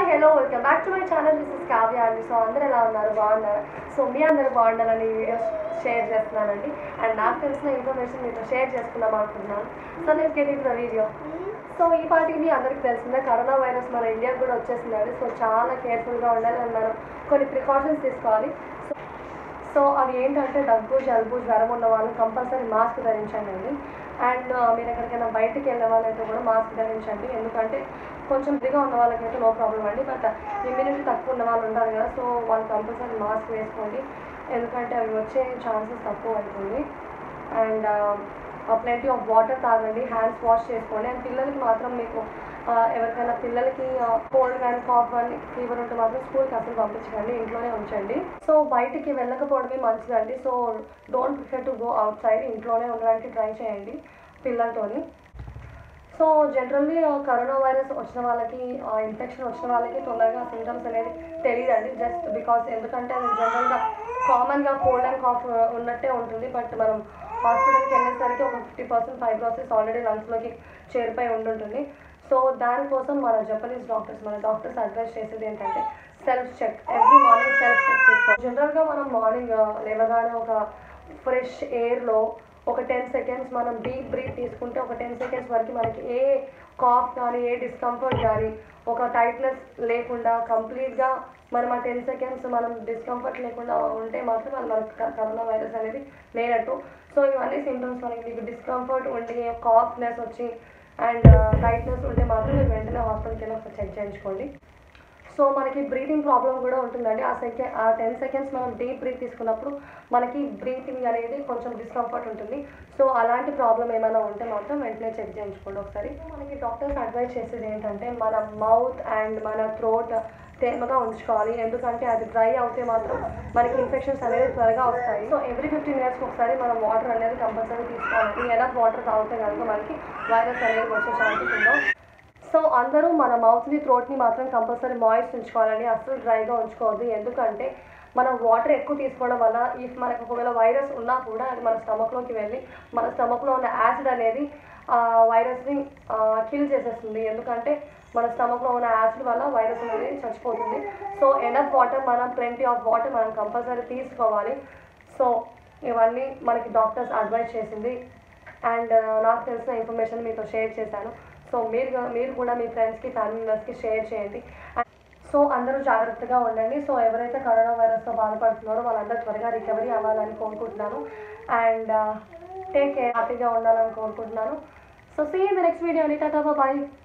hello welcome back to my channel this is Kavya అండి so అందరూ ఎలా ఉన్నారు బాగున్నారు సో మీ అందరూ బాగుండాలని ఈ వీడియో షేర్ చేస్తున్నానండి అండ్ నాకు తెలిసిన ఇన్ఫర్మేషన్ మీతో షేర్ చేసుకుందాం అనుకుంటున్నాను సో నేను గెట్ ద వీడియో సో ఈ పాటికి మీ అందరికీ తెలిసిందే కరోనా వైరస్ మన ఇండియాకి కూడా వచ్చేసిందండి సో చాలా కేర్ఫుల్గా ఉండాలి అండ్ మనం కొన్ని ప్రికాషన్స్ తీసుకోవాలి సో సో అవి ఏంటంటే దగ్గు జలుబు జ్వరం ఉన్న వాళ్ళు కంపల్సరీ మాస్క్ ధరించండి అండి అండ్ మీరు ఎక్కడికైనా బయటికి వెళ్ళే వాళ్ళైతే కూడా మాస్క్ ధరించండి ఎందుకంటే కొంచెం ఇదిగా ఉన్న వాళ్ళకైతే నో ప్రాబ్లం అండి బట్ ఇమ్యూనిటీ తక్కువ ఉన్న వాళ్ళు ఉంటారు కదా సో వాళ్ళు కంపల్సరీ మాస్క్ వేసుకోండి ఎందుకంటే అవి వచ్చే ఛాన్సెస్ తక్కువ అవుతుంది అండ్ ప్lenty ఆఫ్ వాటర్ తాగండి హ్యాండ్స్ వాష్ చేసుకోండి అండ్ పిల్లలకి మాత్రం మీకు ఆ, ఎవరికైనా పిల్లలకి కోల్డ్ కానీ కాఫ్ కానీ ఫీవర్ ఉంటే మాత్రం స్కూల్కి అసలు పంపించకండి ఇంట్లోనే ఉంచండి సో బయటికి వెళ్ళకపోవడమే మంచిదండి so don't prefer to go outside ఇంట్లోనే ఉండడానికి ట్రై చేయండి పిల్లలతోని సో జనరల్లీ కరోనా వైరస్ వచ్చిన వాళ్ళకి ఇన్ఫెక్షన్ వచ్చిన వాళ్ళకి తొందరగా సిమ్టమ్స్ అనేది తెలియదండి జస్ట్ బికాస్ ఎందుకంటే అది జనరల్గా కామన్గా కోల్డ్ అండ్ కాఫ్ ఉన్నట్టే ఉంటుంది బట్ మనం హాస్పిటల్కి వెళ్ళేసరికి ఒక ఫిఫ్టీ పర్సెంట్ ఫైబ్రోసిస్ ఆల్రెడీ లంగ్స్లోకి చేరిపోయి ఉండుంటుంది సో దానికోసం మన జపనీస్ డాక్టర్స్ మన డాక్టర్స్ అడ్వైస్ చేసేది ఏంటంటే self check every morning self check చేసుకోవాలి జనరల్గా మనం మార్నింగ్ లేవగానే ఒక ఫ్రెష్ ఎయిర్లో ఒక టెన్ సెకండ్స్ మనం డీప్ బ్రీత్ తీసుకుంటే ఒక టెన్ సెకండ్స్ వరకు మనకి ఏ కాఫ్ కానీ ఏ డిస్కంఫర్ట్ కానీ ఒక టైట్నెస్ లేకుండా కంప్లీట్గా మనం ఆ టెన్ సెకండ్స్ మనం డిస్కంఫర్ట్ లేకుండా ఉంటే మాత్రం అది మనకు క- కరోనా వైరస్ అనేది లేనట్టు సో ఇవన్నీ సింటమ్స్ మనకి మీకు డిస్కంఫర్ట్ ఉండి కాఫ్నెస్ వచ్చి అండ్ టైట్నెస్ ఉంటే మాత్రం మీరు వెంటనే హాస్పిటల్కి వెళ్ళి ఒకసారి చెక్ చేయించుకోండి సో మనకి బ్రీతింగ్ ప్రాబ్లం కూడా ఉంటుందండి ఆ సెకండ్ ఆ టెన్ సెకండ్స్ మనం డీప్ బ్రీత్ తీసుకున్నప్పుడు మనకి బ్రీతింగ్ అనేది కొంచెం డిస్కంఫర్ట్ ఉంటుంది సో అలాంటి ప్రాబ్లం ఏమైనా ఉంటే మాత్రం వెంటనే చెక్ చేయించుకోండి ఒకసారి మనకి డాక్టర్స్ అడ్వైస్ చేసేది ఏంటంటే మన మౌత్ అండ్ మన థ్రోట్ తేమగా ఉంచుకోవాలి ఎందుకంటే అది డ్రై అవుతే మాత్రం మనకి ఇన్ఫెక్షన్స్ అనేది త్వరగా వస్తాయి సో ఎవ్రీ ఫిఫ్టీన్ ఇయర్స్కి ఒకసారి మనం వాటర్ అనేది కంపల్సరీ తీసుకోవాలి ఎనఫ్ వాటర్ తాగితే కనుక మనకి వైరస్ అనేది వచ్చే ఛాన్సెస్ ఉండవు సో అందరూ మన మౌత్ని థ్రోట్ని మాత్రం కంపల్సరీ మాయిస్ట్ ఉంచుకోవాలండి అస్సలు డ్రైగా ఉంచుకోవద్దు ఎందుకంటే మనం వాటర్ ఎక్కువ తీసుకోవడం వల్ల ఇఫ్ మనకు ఒకవేళ వైరస్ ఉన్నా కూడా అది మన స్టమక్లోకి వెళ్ళి మన స్టమక్లో ఉన్న యాసిడ్ అనేది ఆ వైరస్ని కిల్ చేసేస్తుంది ఎందుకంటే మన స్టమక్లో ఉన్న యాసిడ్ వల్ల వైరస్ అనేది చచ్చిపోతుంది సో ఎనఫ్ వాటర్ మనం ప్లెంటీ ఆఫ్ వాటర్ మనం కంపల్సరీ తీసుకోవాలి సో ఇవన్నీ మనకి డాక్టర్స్ అడ్వైస్ చేసింది అండ్ నాకు తెలిసిన ఇన్ఫర్మేషన్ మీతో షేర్ చేశాను సో మీరు గా- మీరు కూడా మీ ఫ్రెండ్స్కి ఫ్యామిలీ మెంబర్స్కి షేర్ చేయండి సో అందరూ జాగ్రత్తగా ఉండండి సో ఎవరైతే కరోనా వైరస్తో బాధపడుతున్నారో వాళ్ళందరూ త్వరగా రికవరీ అవ్వాలని కోరుకుంటున్నాను అండ్ టేక్ కేర్ హ్యాపీగా ఉండాలని కోరుకుంటున్నాను so see in the next video అని టాటా బాయ్